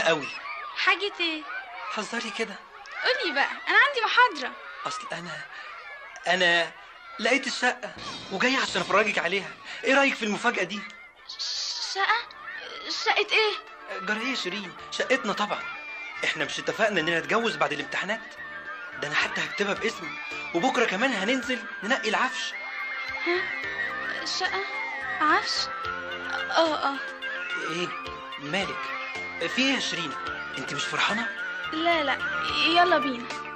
قوي حاجة ايه حذري كده قولي بقى انا عندي محاضرة اصل انا انا لقيت الشقه وجاي عشان افرجك عليها ايه رايك في المفاجاه دي شقة شقة ايه جرى يا شيرين شقتنا طبعا احنا مش اتفقنا اننا نتجوز بعد الامتحانات ده انا حتى هكتبها باسمي وبكره كمان هننزل ننقي العفش شقة عفش اه اه ايه مالك في ايه يا شيرين انت مش فرحانه لا لا يلا بينا